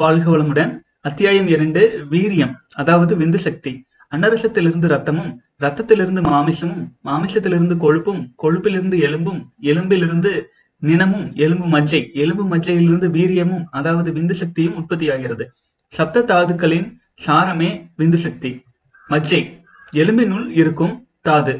வாழ்க வளமுடன் அத்தியாயம் இரண்டு வீரியம் அதாவது விந்து சக்தி அன்னரசத்திலிருந்து ரத்தமும் ரத்தத்திலிருந்து மாமிசமும் மாமிசத்திலிருந்து கொழுப்பும் கொழுப்பிலிருந்து எலும்பும் எலும்பிலிருந்து நினமும் எலும்பு மஜ்ஜை எலும்பு மஜ்ஜையிலிருந்து வீரியமும் அதாவது விந்து சக்தியும் உற்பத்தியாகிறது சப்த தாதுக்களின் சாரமே விந்து சக்தி மஜ்ஜை எலும்பினுள் இருக்கும் தாது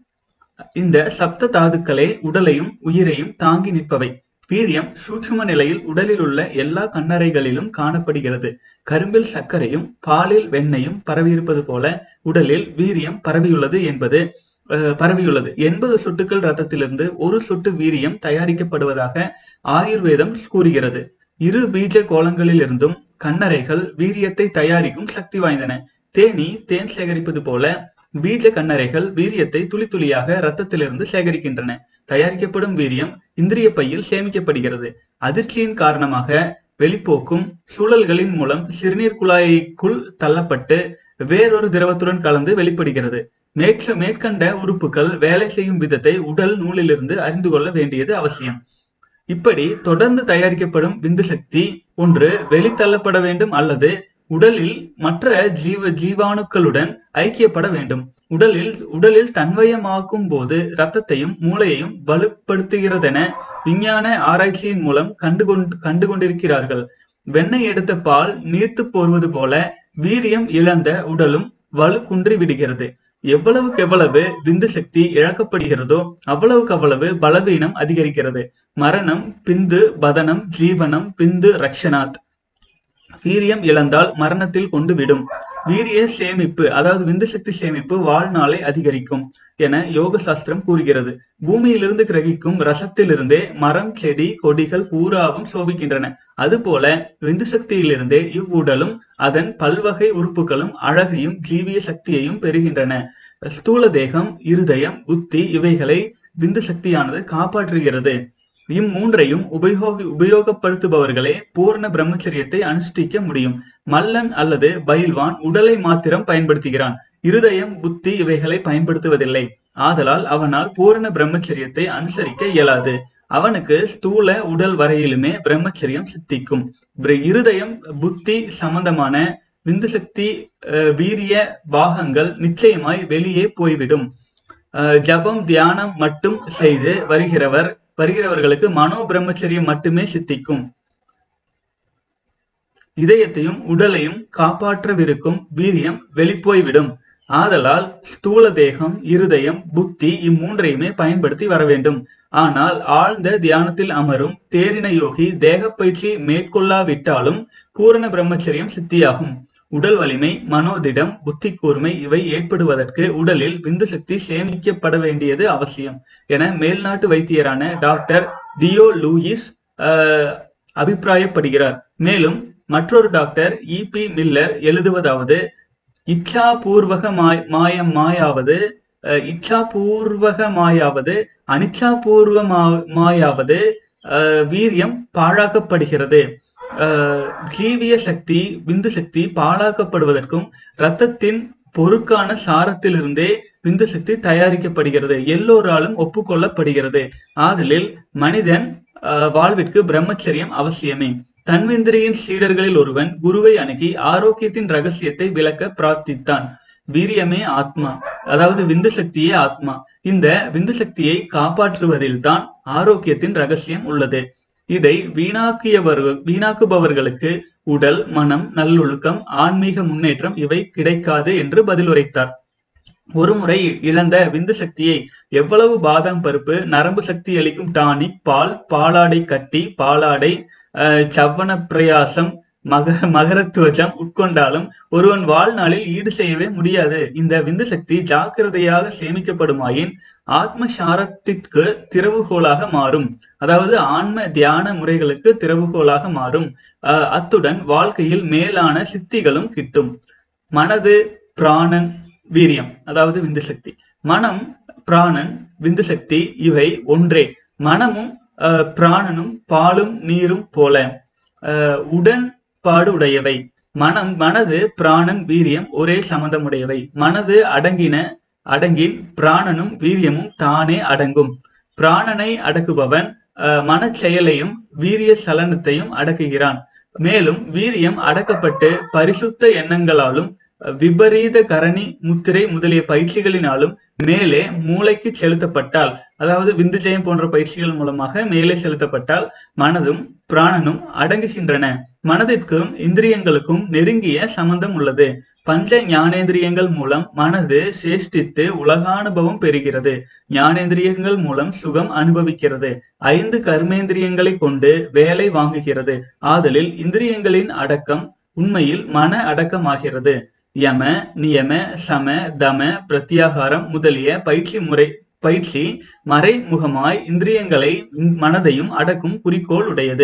இந்த சப்த தாதுக்களே உடலையும் உயிரையும் தாங்கி நிற்பவை வீரியம் சூட்சும நிலையில் உடலில் உள்ள எல்லா கண்ணறைகளிலும் காணப்படுகிறது கரும்பில் சர்க்கரையும் பாலில் வெண்ணையும் பரவியிருப்பது போல உடலில் வீரியம் பரவியுள்ளது என்பது அஹ், பரவியுள்ளது எண்பது சொட்டுக்கள் ரத்தத்திலிருந்து ஒரு சொட்டு வீரியம் தயாரிக்கப்படுவதாக ஆயுர்வேதம் கூறுகிறது இரு பீஜ கோலங்களிலிருந்தும் கண்ணறைகள் வீரியத்தை தயாரிக்கும் சக்தி வாய்ந்தன தேனி தேன் சேகரிப்பது போல பீஜ கண்ணறைகள் வீரியத்தை துளி துளியாக இரத்தத்திலிருந்து சேகரிக்கின்றன தயாரிக்கப்படும் வீரியம் இந்திரிய பையில் சேமிக்கப்படுகிறது அதிர்ச்சியின் காரணமாக வெளிப்போக்கும் சூழல்களின் மூலம் சிறுநீர் குழாய்க்குள் தள்ளப்பட்டு வேறொரு திரவத்துடன் கலந்து வெளிப்படுகிறது மேற்க மேற்கண்ட உறுப்புகள் வேலை செய்யும் விதத்தை உடல் நூலிலிருந்து அறிந்து கொள்ள வேண்டியது அவசியம் இப்படி தொடர்ந்து தயாரிக்கப்படும் விந்து சக்தி ஒன்று வெளித்தள்ளப்பட வேண்டும் அல்லது உடலில் மற்ற ஜீவ ஜீவாணுக்களுடன் ஐக்கியப்பட வேண்டும் உடலில் உடலில் தன்வயமாக்கும் போது இரத்தத்தையும் மூளையையும் வலுப்படுத்துகிறதென விஞ்ஞான ஆராய்ச்சியின் மூலம் கண்டுகொண்டு கண்டுகொண்டிருக்கிறார்கள் வெண்ணெய் எடுத்த பால் நீர்த்து போர்வது போல வீரியம் இழந்த உடலும் வலு குன்றி விடுகிறது எவ்வளவுக்கு எவ்வளவு விந்து சக்தி இழக்கப்படுகிறதோ அவ்வளவுக்கு அவ்வளவு பலவீனம் அதிகரிக்கிறது மரணம் பிந்து பதனம் ஜீவனம் பிந்து ரக்ஷனாத் வீரியம் இழந்தால் மரணத்தில் கொண்டு விடும் வீரிய சேமிப்பு அதாவது விந்து சக்தி சேமிப்பு வாழ்நாளை அதிகரிக்கும் என யோக சாஸ்திரம் கூறுகிறது பூமியிலிருந்து கிரகிக்கும் ரசத்திலிருந்தே மரம் செடி கொடிகள் பூராவும் சோபிக்கின்றன அதுபோல விந்து சக்தியிலிருந்தே இவ்வுடலும் அதன் பல்வகை உறுப்புகளும் அழகையும் ஜீவிய சக்தியையும் பெறுகின்றன ஸ்தூல தேகம் இருதயம் புத்தி இவைகளை விந்து சக்தியானது காப்பாற்றுகிறது இம்மூன்றையும் உபயோக உபயோகப்படுத்துபவர்களே பூர்ண பிரம்மச்சரியத்தை அனுஷ்டிக்க முடியும் மல்லன் அல்லது பயில்வான் உடலை மாத்திரம் பயன்படுத்துகிறான் இருதயம் புத்தி இவைகளை பயன்படுத்துவதில்லை ஆதலால் அவனால் பூரண பிரம்மச்சரியத்தை அனுசரிக்க இயலாது அவனுக்கு ஸ்தூல உடல் வரையிலுமே பிரம்மச்சரியம் சித்திக்கும் பிர- இருதயம் புத்தி சம்பந்தமான விந்து சக்தி அஹ், வீரிய பாகங்கள் நிச்சயமாய் வெளியே போய்விடும் அஹ், ஜபம் தியானம் மட்டும் செய்து வருகிறவர் வருகிறவர்களுக்கு மனோ பிரம்மச்சரியம் மட்டுமே சித்திக்கும் இதயத்தையும் உடலையும் காப்பாற்றவிருக்கும் வீரியம் வெளிப்போய்விடும் ஆதலால் ஸ்தூல தேகம் இருதயம் புத்தி இம்மூன்றையுமே பயன்படுத்தி வர வேண்டும் ஆனால் ஆழ்ந்த தியானத்தில் அமரும் தேரின யோகி தேகப்பயிற்சி மேற்கொள்ளாவிட்டாலும் பூரண பிரம்மச்சரியம் சித்தியாகும் உடல் வலிமை மனோதிடம் புத்தி கூர்மை இவை ஏற்படுவதற்கு உடலில் விந்து சக்தி சேமிக்கப்பட வேண்டியது அவசியம் என மேல்நாட்டு வைத்தியரான டாக்டர் டியோ லூயிஸ் ஆஹ், அபிப்பிராயப்படுகிறார் மேலும் மற்றொரு டாக்டர் இபி மில்லர் எழுதுவதாவது இச்சா பூர்வக மாய் மாயம் மாயாவது அஹ், இச்சா பூர்வக மாயாவது அனிச்சா பூர்வ மா- மாயாவது அஹ், வீரியம் பாழாக்கப்படுகிறது அஹ், ஜீவிய சக்தி விந்து சக்தி பாழாக்கப்படுவதற்கும் இரத்தத்தின் பொருட்கான சாரத்திலிருந்தே விந்து சக்தி தயாரிக்கப்படுகிறது எல்லோராலும் ஒப்புக்கொள்ளப்படுகிறது ஆதலில் மனிதன் அஹ், வாழ்விற்கு பிரம்மச்சரியம் அவசியமே தன்வந்திரியின் சீடர்களில் ஒருவன் குருவை அணுகி ஆரோக்கியத்தின் ரகசியத்தை விளக்க பிரார்த்தித்தான் வீரியமே ஆத்மா அதாவது விந்து சக்தியே ஆத்மா இந்த விந்து சக்தியை காப்பாற்றுவதில்தான் ஆரோக்கியத்தின் ரகசியம் உள்ளது இதை வீணாக்கியவர்கள் வீணாக்குபவர்களுக்கு உடல் மனம் நல்லொழுக்கம் ஆன்மீக முன்னேற்றம் இவை கிடைக்காது என்று பதிலுரைத்தார் ஒருமுறை இழந்த விந்து சக்தியை எவ்வளவு பாதாம் பருப்பு நரம்பு சக்தி அளிக்கும் டானிக் பால் பாலாடை கட்டி பாலாடை அஹ், சவ்வன பிரயாசம் மக மகரத்துவஜம் உட்கொண்டாலும் ஒருவன் வாழ்நாளில் ஈடு செய்யவே முடியாது இந்த விந்து சக்தி ஜாக்கிரதையாக சேமிக்கப்படுமாயின் ஆத்ம சாரத்திற்கு திறவுகோலாக மாறும் அதாவது ஆன்ம தியான முறைகளுக்கு திறவுகோலாக மாறும் அஹ், அத்துடன் வாழ்க்கையில் மேலான சித்திகளும் கிட்டும் மனது பிராணன் வீரியம் அதாவது விந்து சக்தி மனம் பிராணன் விந்து சக்தி இவை ஒன்றே மனமும் அஹ், பிராணனும் பாலும் நீரும் போல அஹ், உடன்பாடு உடையவை மனம் மனது பிராணன் வீரியம் ஒரே சம்பந்தமுடையவை மனது அடங்கின அடங்கின் பிராணனும் வீரியமும் தானே அடங்கும் பிராணனை அடக்குபவன் அஹ், மனச் செயலையும் வீரிய சலனத்தையும் அடக்குகிறான் மேலும் வீரியம் அடக்கப்பட்டு பரிசுத்த எண்ணங்களாலும் விபரீத கரணி முத்திரை முதலிய பயிற்சிகளினாலும் மேலே மூளைக்கு செலுத்தப்பட்டால் அதாவது விந்து ஜெயம் போன்ற பயிற்சிகள் மூலமாக மேலே செலுத்தப்பட்டால் மனதும் பிராணனும் அடங்குகின்றன மனதிற்கும் இந்திரியங்களுக்கும் நெருங்கிய சம்பந்தம் உள்ளது பஞ்ச ஞானேந்திரியங்கள் மூலம் மனது சேஷ்டித்து உலகானுபவம் பெறுகிறது ஞானேந்திரியங்கள் மூலம் சுகம் அனுபவிக்கிறது ஐந்து கர்மேந்திரியங்களை கொண்டு வேலை வாங்குகிறது ஆதலில் இந்திரியங்களின் அடக்கம் உண்மையில் மன அடக்கமாகிறது யம நியம சம தம பிரத்யாகாரம் முதலிய பயிற்சி முறை பயிற்சி மறைமுகமாய் இந்திரியங்களை மனதையும் அடக்கும் குறிக்கோள் உடையது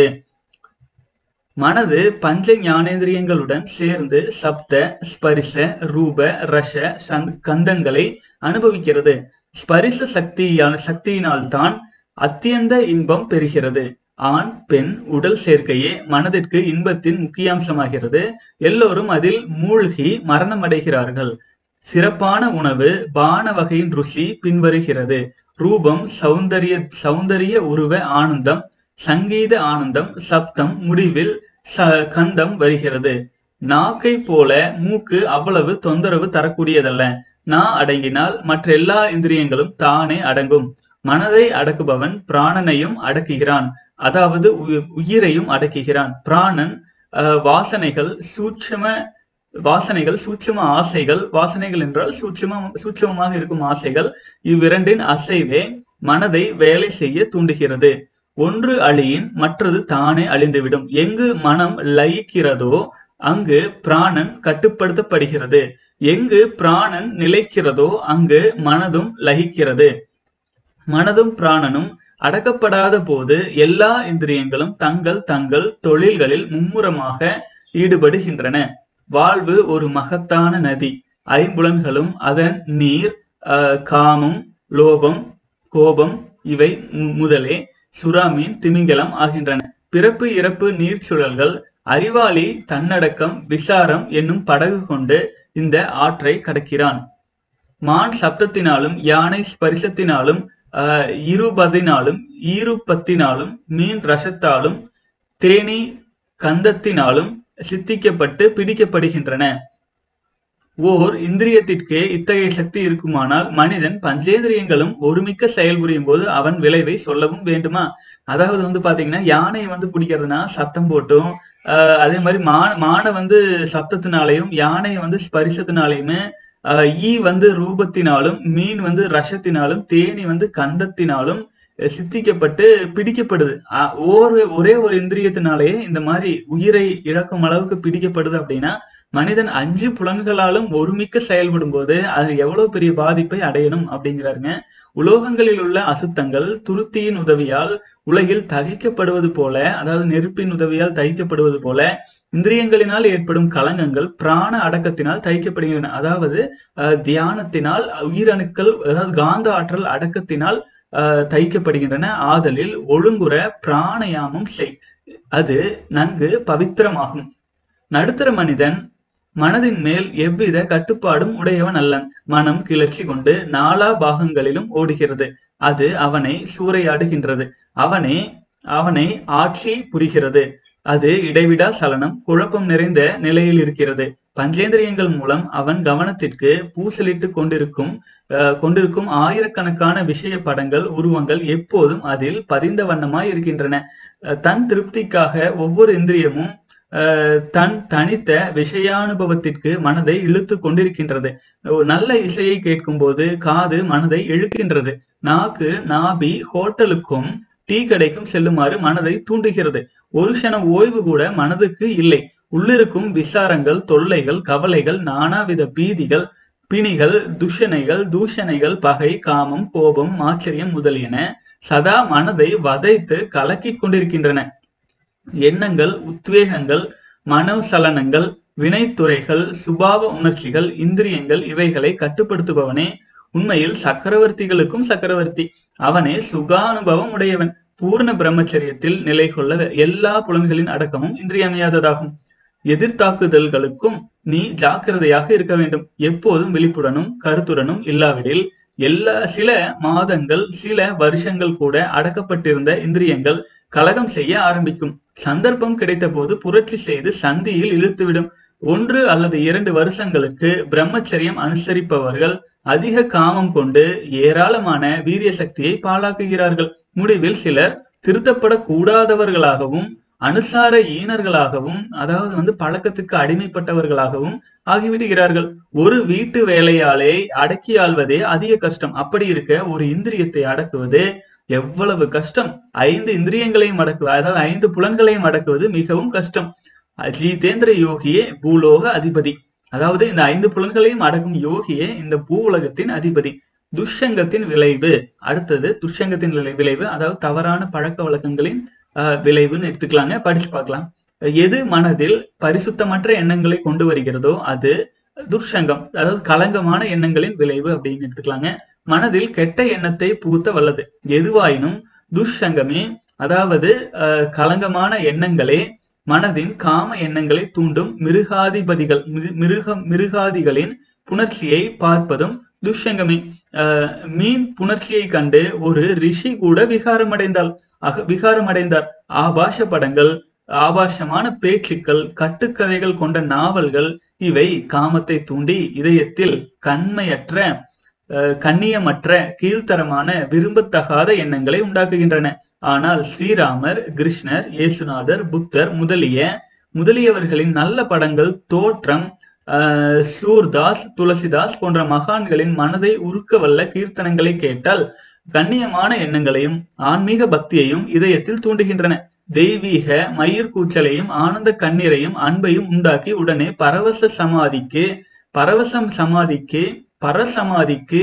மனது பஞ்ச ஞானேந்திரியங்களுடன் சேர்ந்து சப்த ஸ்பரிச ரூப ரச கந்தங்களை அனுபவிக்கிறது ஸ்பரிச சக்தியான சக்தியினால் தான் அத்தியந்த இன்பம் பெறுகிறது ஆண் பெண் உடல் சேர்க்கையே மனதிற்கு இன்பத்தின் முக்கிய அம்சமாகிறது எல்லோரும் அதில் மூழ்கி மரணம் அடைகிறார்கள் சிறப்பான உணவு பான வகையின் ருசி பின்வருகிறது ரூபம் சௌந்தரிய சௌந்தரிய உருவ ஆனந்தம் சங்கீத ஆனந்தம் சப்தம் முடிவில் கந்தம் வருகிறது நாக்கை போல மூக்கு அவ்வளவு தொந்தரவு தரக்கூடியதல்ல நா அடங்கினால் மற்ற எல்லா இந்திரியங்களும் தானே அடங்கும் மனதை அடக்குபவன் பிராணனையும் அடக்குகிறான் அதாவது உயிரையும் அடக்குகிறான் பிராணன் வாசனைகள் சூட்சம வாசனைகள் சூட்சம ஆசைகள் வாசனைகள் என்றால் சூட்சம சூட்சமமாக இருக்கும் ஆசைகள் இவ்விரண்டின் அசைவே மனதை வேலை செய்ய தூண்டுகிறது ஒன்று அழியின் மற்றது தானே அழிந்துவிடும் எங்கு மனம் லயிக்கிறதோ அங்கு பிராணன் கட்டுப்படுத்தப்படுகிறது எங்கு பிராணன் நிலைக்கிறதோ அங்கு மனதும் லயிக்கிறது மனதும் பிராணனும் அடக்கப்படாத போது எல்லா இந்திரியங்களும் தங்கள் தங்கள் தொழில்களில் மும்முரமாக ஈடுபடுகின்றன வாழ்வு ஒரு மகத்தான நதி ஐம்புலன்களும் அதன் நீர் காமம் லோபம் கோபம் இவை முதலே சுறாமீன் திமிங்கலம் ஆகின்றன பிறப்பு இறப்பு நீர்ச்சுழல்கள் அறிவாளி தன்னடக்கம் விசாரம் என்னும் படகு கொண்டு இந்த ஆற்றை கடக்கிறான் மான் சப்தத்தினாலும் யானை ஸ்பரிசத்தினாலும் இருபதினாலும் ஈருப்பத்தினாலும் மீன் ரசத்தாலும் தேனி கந்தத்தினாலும் சித்திக்கப்பட்டு பிடிக்கப்படுகின்றன ஓர் இந்திரியத்திற்கே இத்தகைய சக்தி இருக்குமானால் மனிதன் பஞ்சேந்திரியங்களும் ஒருமிக்க செயல்புரியும் போது அவன் விளைவை சொல்லவும் வேண்டுமா அதாவது வந்து பாத்தீங்கன்னா யானையை வந்து பிடிக்கிறதுனா சத்தம் போட்டும் அதே மாதிரி மான மானை வந்து சப்தத்தினாலையும் யானையை வந்து ஸ்பரிசத்தினாலையுமே ஈ வந்து ரூபத்தினாலும் மீன் வந்து ரசத்தினாலும் தேனி வந்து கந்தத்தினாலும் சித்திக்கப்பட்டு பிடிக்கப்படுது ஒரு ஒரே ஒரு இந்திரியத்தினாலேயே இந்த மாதிரி உயிரை இழக்கும் அளவுக்கு பிடிக்கப்படுது அப்படின்னா மனிதன் அஞ்சு புலன்களாலும் ஒருமிக்க செயல்படும் போது அது எவ்வளவு பெரிய பாதிப்பை அடையணும் அப்படிங்கிறாருங்க உலோகங்களில் உள்ள அசுத்தங்கள் துருத்தியின் உதவியால் உலகில் தகிக்கப்படுவது போல அதாவது நெருப்பின் உதவியால் தகிக்கப்படுவது போல இந்திரியங்களினால் ஏற்படும் களங்கங்கள் பிராண அடக்கத்தினால் தைக்கப்படுகின்றன அதாவது தியானத்தினால் உயிரணுக்கள் அதாவது காந்த ஆற்றல் அடக்கத்தினால் தைக்கப்படுகின்றன ஆதலில் ஒழுங்குற பிராணயாமம் செய் அது நன்கு பவித்திரமாகும் நடுத்தர மனிதன் மனதின் மேல் எவ்வித கட்டுப்பாடும் உடையவன் அல்லன் மனம் கிளர்ச்சி கொண்டு நாலா பாகங்களிலும் ஓடுகிறது அது அவனை சூறையாடுகின்றது அவனே அவனை ஆட்சி புரிகிறது அது இடைவிடா சலனம் குழப்பம் நிறைந்த நிலையில் இருக்கிறது பஞ்சேந்திரியங்கள் மூலம் அவன் கவனத்திற்கு பூசலிட்டு கொண்டிருக்கும் கொண்டிருக்கும் ஆயிரக்கணக்கான விஷய படங்கள் உருவங்கள் எப்போதும் அதில் பதிந்த வண்ணமாய் இருக்கின்றன தன் திருப்திக்காக ஒவ்வொரு இந்திரியமும் தன் தனித்த விஷயானுபவத்திற்கு மனதை இழுத்து கொண்டிருக்கின்றது நல்ல இசையை கேட்கும் போது காது மனதை இழுக்கின்றது நாக்கு நாபி ஹோட்டலுக்கும் டீ கடைக்கும் செல்லுமாறு மனதை தூண்டுகிறது ஒரு க்ஷண ஓய்வு கூட மனதுக்கு இல்லை உள்ளிருக்கும் விசாரங்கள் தொல்லைகள் கவலைகள் நானாவித பீதிகள் பிணிகள் துஷனைகள் தூஷணைகள் பகை காமம் கோபம் ஆச்சரியம் முதலியன சதா மனதை வதைத்து கலக்கிக் கொண்டிருக்கின்றன எண்ணங்கள் உத்வேகங்கள் மனோசலனங்கள் வினைத்துறைகள் சுபாவ உணர்ச்சிகள் இந்திரியங்கள் இவைகளை கட்டுப்படுத்துபவனே உண்மையில் சக்கரவர்த்திகளுக்கும் சக்கரவர்த்தி அவனே சுகானுபவம் உடையவன் பூர்ண பிரம்மச்சரியத்தில் நிலை கொள்ள எல்லா புலன்களின் அடக்கமும் இன்றியமையாததாகும் எதிர்த்தாக்குதல்களுக்கும் நீ ஜாக்கிரதையாக இருக்க வேண்டும் எப்போதும் விழிப்புடனும் கருத்துடனும் இல்லாவிடில் எல்லா சில மாதங்கள் சில வருஷங்கள் கூட அடக்கப்பட்டிருந்த இந்திரியங்கள் கலகம் செய்ய ஆரம்பிக்கும் சந்தர்ப்பம் கிடைத்த போது புரட்சி செய்து சந்தியில் இழுத்துவிடும் ஒன்று அல்லது இரண்டு வருஷங்களுக்கு பிரம்மச்சரியம் அனுசரிப்பவர்கள் அதிக காமம் கொண்டு ஏராளமான வீரிய சக்தியை பாழாக்குகிறார்கள் முடிவில் சிலர் திருத்தப்படக்கூடாதவர்களாகவும் அனுசார ஈனர்களாகவும் அதாவது வந்து பழக்கத்துக்கு அடிமைப்பட்டவர்களாகவும் ஆகிவிடுகிறார்கள் ஒரு வீட்டு வேலையாலே அடக்கி ஆள்வதே அதிக கஷ்டம் அப்படி இருக்க ஒரு இந்திரியத்தை அடக்குவது எவ்வளவு கஷ்டம் ஐந்து இந்திரியங்களையும் அடக்குவது அதாவது ஐந்து புலன்களையும் அடக்குவது மிகவும் கஷ்டம் ஜீதேந்திர யோகியே பூலோக அதிபதி அதாவது இந்த ஐந்து புலன்களையும் அடக்கும் யோகியே இந்த பூ உலகத்தின் அதிபதி துஷங்கத்தின் விளைவு அடுத்தது துஷங்கத்தின் விளை- விளைவு அதாவது தவறான பழக்க வழக்கங்களின் ஆஹ், விளைவுன்னு எடுத்துக்கலாங்க படிச்சு பார்க்கலாம் எது மனதில் பரிசுத்தமற்ற எண்ணங்களை கொண்டு வருகிறதோ அது துர்சங்கம் அதாவது களங்கமான எண்ணங்களின் விளைவு அப்படின்னு எடுத்துக்கலாங்க மனதில் கெட்ட எண்ணத்தை புகுத்த வல்லது எதுவாயினும் துஷ்சங்கமே அதாவது ஆஹ், களங்கமான எண்ணங்களே மனதின் காம எண்ணங்களை தூண்டும் மிருகாதிபதிகள் மிரு- மிருக மிருகாதிகளின் புணர்ச்சியை பார்ப்பதும் துஷ்சங்கமே ஆஹ், மீன் புணர்ச்சியை கண்டு ஒரு ரிஷி கூட விகாரமடைந்தாள் அக விகாரமடைந்தார் ஆபாச படங்கள் ஆபாசமான பேச்சுக்கள் கட்டுக்கதைகள் கொண்ட நாவல்கள் இவை காமத்தை தூண்டி இதயத்தில் கண்மையற்ற அஹ், கண்ணியமற்ற கீழ்த்தரமான விரும்பத்தகாத எண்ணங்களை உண்டாக்குகின்றன ஆனால் ஸ்ரீராமர் கிருஷ்ணர் இயேசுநாதர் புத்தர் முதலிய முதலியவர்களின் நல்ல படங்கள் தோற்றம் ஆஹ், சூர்தாஸ் துளசிதாஸ் போன்ற மகான்களின் மனதை உருக்க வல்ல கீர்த்தனங்களை கேட்டால் கண்ணியமான எண்ணங்களையும் ஆன்மீக பக்தியையும் இதயத்தில் தூண்டுகின்றன தெய்வீக மயிர் கூச்சலையும் ஆனந்த கண்ணீரையும் அன்பையும் உண்டாக்கி உடனே பரவச சமாதிக்கு பரவசம் சமாதிக்கு பரசமாதிக்கு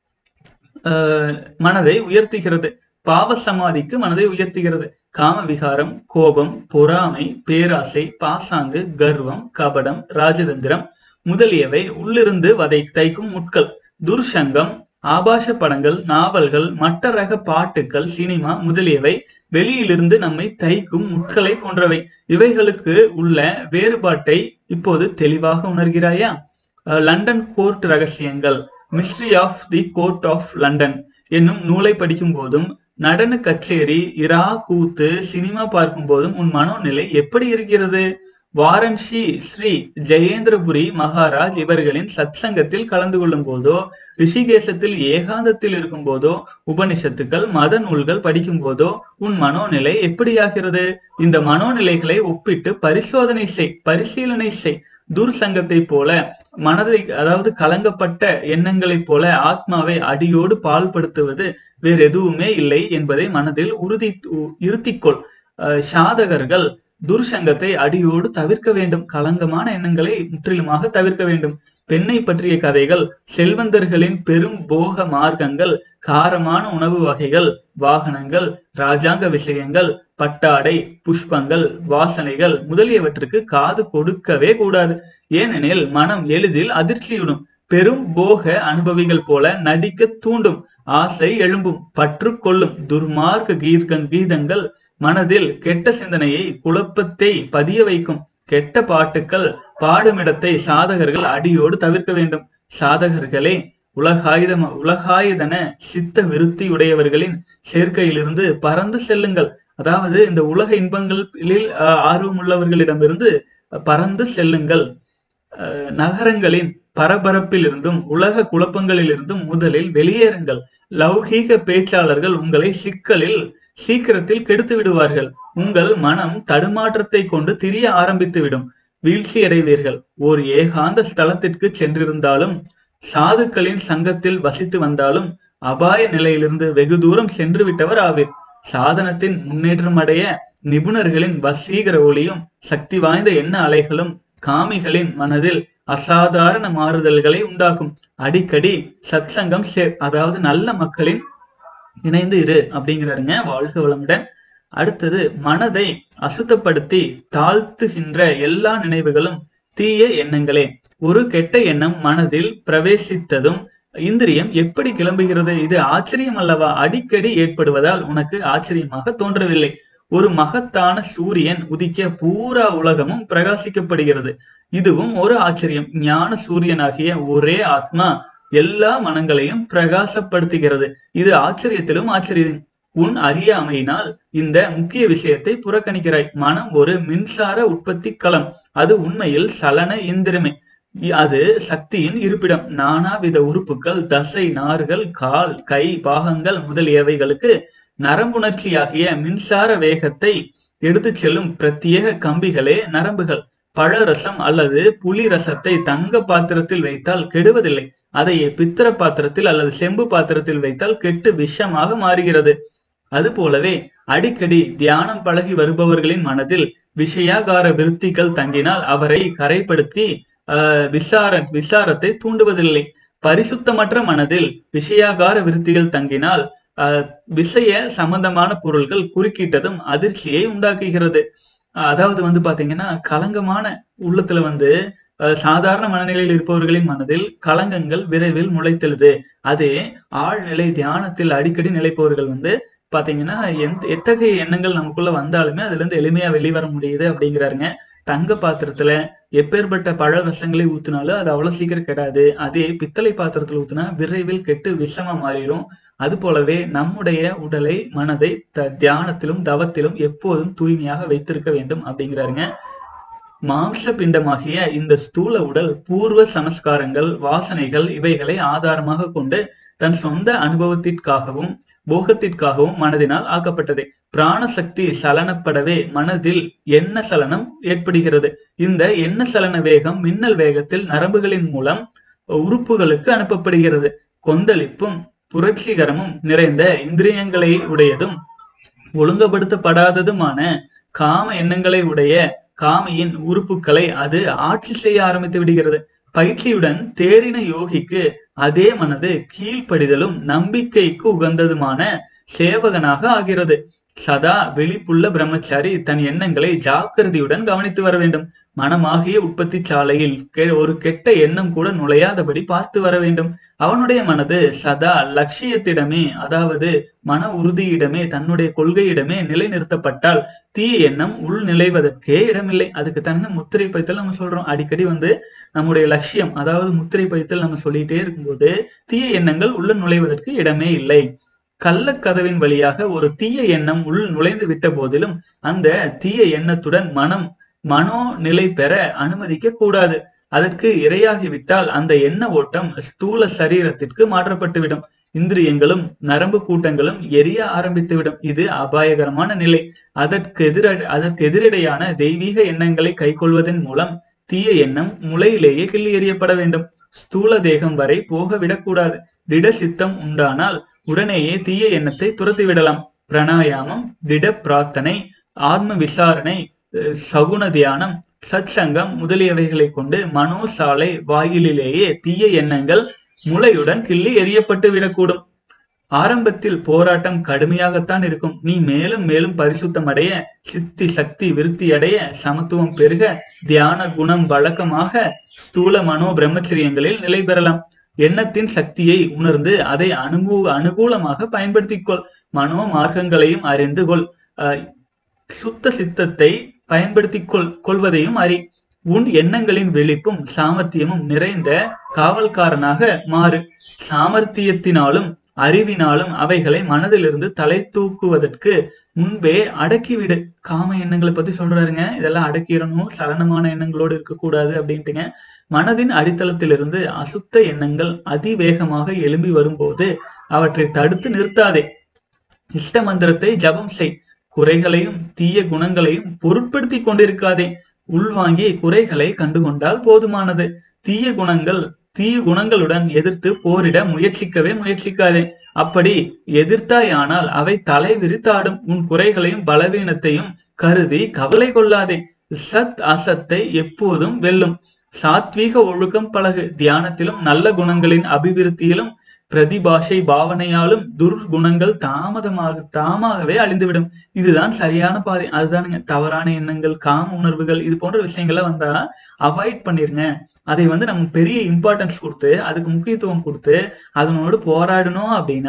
ஆஹ், மனதை உயர்த்துகிறது பாவ சமாதிக்கு மனதை உயர்த்துகிறது காம விகாரம் கோபம் பொறாமை பேராசை பாசாங்கு கர்வம் கபடம் ராஜதந்திரம் முதலியவை உள்ளிருந்து வதை தைக்கும் முட்கள் துர்சங்கம் ஆபாச படங்கள் நாவல்கள் மட்ட ரக பாட்டுக்கள் சினிமா முதலியவை வெளியிலிருந்து நம்மை தைக்கும் முட்களை போன்றவை இவைகளுக்கு உள்ள வேறுபாட்டை இப்போது தெளிவாக உணர்கிறாயா அஹ், லண்டன் கோர்ட் ரகசியங்கள் mystery of the court of London என்னும் நூலை படிக்கும் போதும் நடன கச்சேரி இரா கூத்து சினிமா பார்க்கும் போதும் உன் மனோநிலை எப்படி இருக்கிறது வாரன்ஷி ஸ்ரீ ஜெயேந்திரபுரி மகாராஜ் இவர்களின் சத்சங்கத்தில் கலந்து கொள்ளும் போதோ ரிஷிகேசத்தில் ஏகாந்தத்தில் இருக்கும் போதோ உபனிஷத்துக்கள் மத நூல்கள் படிக்கும் போதோ உன் மனோநிலை எப்படியாகிறது இந்த மனோநிலைகளை ஒப்பிட்டு பரிசோதனை செய் பரிசீலனை செய் துர்சங்கத்தை போல மனதை அதாவது கலங்கப்பட்ட எண்ணங்களைப் போல ஆத்மாவை அடியோடு பால்படுத்துவது வேறு எதுவுமே இல்லை என்பதை மனதில் உறுதி இருத்திக்கொள் அஹ் சாதகர்கள் துர்சங்கத்தை அடியோடு தவிர்க்க வேண்டும் களங்கமான எண்ணங்களை முற்றிலுமாக தவிர்க்க வேண்டும் பெண்ணை பற்றிய கதைகள் செல்வந்தர்களின் பெரும் போக மார்க்கங்கள் காரமான உணவு வகைகள் வாகனங்கள் ராஜாங்க விஷயங்கள் பட்டாடை புஷ்பங்கள் வாசனைகள் முதலியவற்றுக்கு காது கொடுக்கவே கூடாது ஏனெனில் மனம் எளிதில் அதிர்ச்சியுடும் பெரும் போக அனுபவிகள் போல நடிக்க தூண்டும் ஆசை எழும்பும் பற்று கொள்ளும் துர்மார்க்க கீர்க்க கீதங்கள் மனதில் கெட்ட சிந்தனையை குழப்பத்தை பதிய வைக்கும் கெட்ட பாட்டுக்கள் பாடுமிடத்தை சாதகர்கள் அடியோடு தவிர்க்க வேண்டும் சாதகர்களே உலகாயுதம் உலகாயுதன சித்த விருத்தி உடையவர்களின் சேர்க்கையிலிருந்து பறந்து செல்லுங்கள் அதாவது இந்த உலக இன்பங்களில் அஹ், ஆர்வம் உள்ளவர்களிடமிருந்து பறந்து செல்லுங்கள் அஹ், நகரங்களின் பரபரப்பிலிருந்தும் உலக குழப்பங்களிலிருந்தும் முதலில் வெளியேறுங்கள் லௌகீக பேச்சாளர்கள் உங்களை சிக்கலில் சீக்கிரத்தில் கெடுத்து விடுவார்கள் உங்கள் மனம் தடுமாற்றத்தை கொண்டு திரிய ஆரம்பித்து விடும் வீழ்ச்சி அடைவீர்கள் ஓர் ஏகாந்த ஸ்தலத்திற்கு சென்றிருந்தாலும் சாதுக்களின் சங்கத்தில் வசித்து வந்தாலும் அபாய நிலையிலிருந்து வெகு தூரம் சென்று விட்டவர் ஆவீர் சாதனத்தின் முன்னேற்றம் அடைய நிபுணர்களின் வசீகர ஒளியும் சக்தி வாய்ந்த எண்ண அலைகளும் காமிகளின் மனதில் அசாதாரண மாறுதல்களை உண்டாக்கும் அடிக்கடி சத்சங்கம் சேர் அதாவது நல்ல மக்களின் இணைந்து இரு அப்படிங்கிறாருங்க வாழ்க வளமுடன் அடுத்தது மனதை அசுத்தப்படுத்தி தாழ்த்துகின்ற எல்லா நினைவுகளும் தீய எண்ணங்களே ஒரு கெட்ட எண்ணம் மனதில் பிரவேசித்ததும் இந்திரியம் எப்படி கிளம்புகிறது இது ஆச்சரியம் அல்லவா அடிக்கடி ஏற்படுவதால் உனக்கு ஆச்சரியமாக தோன்றவில்லை ஒரு மகத்தான சூரியன் உதிக்க பூரா உலகமும் பிரகாசிக்கப்படுகிறது இதுவும் ஒரு ஆச்சரியம் ஞான சூரியனாகிய ஒரே ஆத்மா எல்லா மனங்களையும் பிரகாசப்படுத்துகிறது இது ஆச்சரியத்திலும் ஆச்சரியம் உன் அறியாமையினால் இந்த முக்கிய விஷயத்தை புறக்கணிக்கிறாய் மனம் ஒரு மின்சார உற்பத்தி களம் அது உண்மையில் சலன இயந்திரமே அது சக்தியின் இருப்பிடம் நானாவித உறுப்புகள் தசை நார்கள் கால் கை பாகங்கள் முதலியவைகளுக்கு நரம்புணர்ச்சியாகிய மின்சார வேகத்தை எடுத்துச் செல்லும் பிரத்யேக கம்பிகளே நரம்புகள் பழரசம் அல்லது புலி ரசத்தை தங்க பாத்திரத்தில் வைத்தால் கெடுவதில்லை அதையே பித்திர பாத்திரத்தில் அல்லது செம்பு பாத்திரத்தில் வைத்தால் கெட்டு விஷமாக மாறுகிறது அது போலவே அடிக்கடி தியானம் பழகி வருபவர்களின் மனதில் விஷயாகார விருத்திகள் தங்கினால் அவரை கரைப்படுத்தி ஆஹ் விசார விசாரத்தை தூண்டுவதில்லை பரிசுத்தமற்ற மனதில் விஷயாகார விருத்திகள் தங்கினால் ஆஹ் விஷய சம்பந்தமான பொருள்கள் குறுக்கிட்டதும் அதிர்ச்சியை உண்டாக்குகிறது அதாவது வந்து பாத்தீங்கன்னா கலங்கமான உள்ளத்துல வந்து சாதாரண மனநிலையில் இருப்பவர்களின் மனதில் கலங்கங்கள் விரைவில் முளைத்தெழுது அதே ஆழ்நிலை தியானத்தில் அடிக்கடி நிலைப்பவர்கள் வந்து பாத்தீங்கன்னா எந்த எத்தகைய எண்ணங்கள் நமக்குள்ள வந்தாலுமே அதுல இருந்து எளிமையா வெளிவர முடியுது அப்படிங்கிறாருங்க தங்க பாத்திரத்துல எப்பேற்பட்ட பழ ரசங்களை ஊத்தினாலும் அது அவ்வளவு சீக்கிரம் கெடாது அதே பித்தளை பாத்திரத்துல ஊத்துனா விரைவில் கெட்டு விஷமா மாறிடும் அது போலவே நம்முடைய உடலை மனதை த தியானத்திலும் தவத்திலும் எப்போதும் தூய்மையாக வைத்திருக்க வேண்டும் அப்படிங்கிறாருங்க மாம்ச பிண்டமாகிய இந்த ஸ்தூல உடல் பூர்வ சமஸ்காரங்கள் வாசனைகள் இவைகளை ஆதாரமாக கொண்டு தன் சொந்த அனுபவத்திற்காகவும் போகத்திற்காகவும் மனதினால் ஆக்கப்பட்டது பிராணசக்தி சலனப்படவே மனதில் எண்ண சலனம் ஏற்படுகிறது இந்த எண்ண சலன வேகம் மின்னல் வேகத்தில் நரம்புகளின் மூலம் உறுப்புகளுக்கு அனுப்பப்படுகிறது கொந்தளிப்பும் புரட்சிகரமும் நிறைந்த இந்திரியங்களை உடையதும் ஒழுங்குபடுத்தப்படாததுமான காம எண்ணங்களை உடைய காமியின் உறுப்புகளை அது ஆட்சி செய்ய ஆரம்பித்து விடுகிறது பயிற்சியுடன் தேறின யோகிக்கு அதே மனது கீழ்ப்படிதலும் நம்பிக்கைக்கு உகந்ததுமான சேவகனாக ஆகிறது சதா விழிப்புள்ள பிரம்மச்சாரி தன் எண்ணங்களை ஜாக்கிரதையுடன் கவனித்து வர வேண்டும் மனமாகிய உற்பத்தி சாலையில் ஒரு கெட்ட எண்ணம் கூட நுழையாதபடி பார்த்து வர வேண்டும் அவனுடைய மனது சதா லட்சியத்திடமே அதாவது மன உறுதியிடமே தன்னுடைய கொள்கையிடமே நிலைநிறுத்தப்பட்டால் தீய எண்ணம் உள் நிலைவதற்கே இடமில்லை அதுக்கு தானங்க முத்திரை பைத்தல் நம்ம சொல்றோம் அடிக்கடி வந்து நம்முடைய லட்சியம் அதாவது முத்திரை பைத்தல் நம்ம சொல்லிட்டே இருக்கும்போது தீய எண்ணங்கள் உள்ள நுழைவதற்கு இடமே இல்லை கள்ளக்கதவின் வழியாக ஒரு தீய எண்ணம் உள் நுழைந்து விட்ட போதிலும் அந்த தீய எண்ணத்துடன் மனம் மனோ நிலை பெற அனுமதிக்க கூடாது அதற்கு இரையாகிவிட்டால் அந்த எண்ண ஓட்டம் ஸ்தூல சரீரத்திற்கு மாற்றப்பட்டுவிடும் இந்திரியங்களும் நரம்பு கூட்டங்களும் எரிய ஆரம்பித்துவிடும் இது அபாயகரமான நிலை அதற்கு எதிர அதற்கு எதிரடையான தெய்வீக எண்ணங்களை கைக்கொள்வதன் மூலம் தீய எண்ணம் முளையிலேயே கிள்ளி எறியப்பட வேண்டும் ஸ்தூல தேகம் வரை போக விடக்கூடாது திட சித்தம் உண்டானால் உடனேயே தீய எண்ணத்தை துரத்தி விடலாம் பிராணாயாமம் திட பிரார்த்தனை ஆத்ம விசாரணை சகுன தியானம் சச்சங்கம் முதலியவைகளை கொண்டு மனோசாலை வாயிலிலேயே தீய எண்ணங்கள் முளையுடன் கிள்ளி எரியப்பட்டு விடக்கூடும் ஆரம்பத்தில் போராட்டம் கடுமையாகத்தான் இருக்கும் நீ மேலும் மேலும் பரிசுத்தம் அடைய சித்தி சக்தி விருத்தி அடைய சமத்துவம் பெருக தியான குணம் வழக்கமாக ஸ்தூல மனோ பிரம்மச்சரியங்களில் நிலை பெறலாம் எண்ணத்தின் சக்தியை உணர்ந்து அதை அனுபவ அனுகூலமாக பயன்படுத்திக் கொள் மனோ மார்க்கங்களையும் அறிந்து கொள் சுத்த சித்தத்தை பயன்படுத்திக் கொள் கொள்வதையும் அறி உன் எண்ணங்களின் வெளிப்பும் சாமர்த்தியமும் நிறைந்த காவல்காரனாக மாறு சாமர்த்தியத்தினாலும் அறிவினாலும் அவைகளை மனதிலிருந்து தலை தூக்குவதற்கு முன்பே அடக்கிவிடு காம எண்ணங்களை பத்தி சொல்றாருங்க இதெல்லாம் அடக்கிடணும் சலனமான எண்ணங்களோடு இருக்கக்கூடாது அப்படின்ட்டுங்க மனதின் அடித்தளத்திலிருந்து அசுத்த எண்ணங்கள் அதிவேகமாக எழும்பி வரும்போது அவற்றை தடுத்து நிறுத்தாதே இஷ்ட மந்திரத்தை ஜபம் செய் குறைகளையும் தீய குணங்களையும் பொருட்படுத்தி கொண்டிருக்காதே உள்வாங்கி குறைகளை கண்டுகொண்டால் போதுமானது தீய குணங்கள் தீய குணங்களுடன் எதிர்த்து போரிட முயற்சிக்கவே முயற்சிக்காதே அப்படி எதிர்த்தாயானால் அவை தலை விரித்தாடும் உன் குறைகளையும் பலவீனத்தையும் கருதி கவலை கொள்ளாதே சத் அசத்தை எப்போதும் வெல்லும் சாத்வீக ஒழுக்கம் பழகு தியானத்திலும் நல்ல குணங்களின் அபிவிருத்தியிலும் பிரதிபாஷை பாவனையாலும் துர்குணங்கள் தாமதமாக தாமாகவே அழிந்துவிடும் இதுதான் சரியான பாதை அதுதானுங்க தவறான எண்ணங்கள் காம உணர்வுகள் இது போன்ற விஷயங்கள வந்தா அவாய்ட் பண்ணிருங்க அதை வந்து நம்ம பெரிய இம்பார்ட்டன்ஸ் கொடுத்து அதுக்கு முக்கியத்துவம் கொடுத்து அதனோடு போராடணும் அப்படின்னா